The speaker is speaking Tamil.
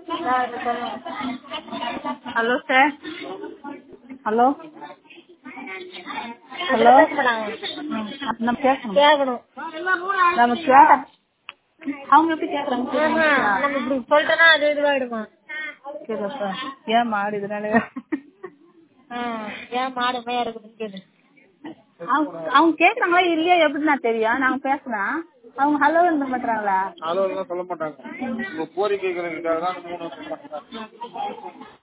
ஹலோ சார் ஹலோ ஹலோ நம்ம கேட்கணும் கேட்கணும் நம்ம கேட்க அவங்க எப்படி கேட்குறாங்க நம்ம இப்படி சொல்லிட்டோம்னா அது இதுவாயிடுமா கேட்கப்பா ஏன் மாடு இதனால ஆ, ஏன் மாடு மேயா இருக்குதுன்னு கேளு அவங்க அவங்க கேட்குறாங்களா இல்லையா எப்படி நான் தெரியும் நாங்க பேசுறேன் அவங்க ஹலோ இருந்த மாட்டாங்களா அளவு சொல்ல மாட்டாங்க உங்க கோரிக்கைகளுக்காக தான் மூணு வருஷம் பண்றாங்க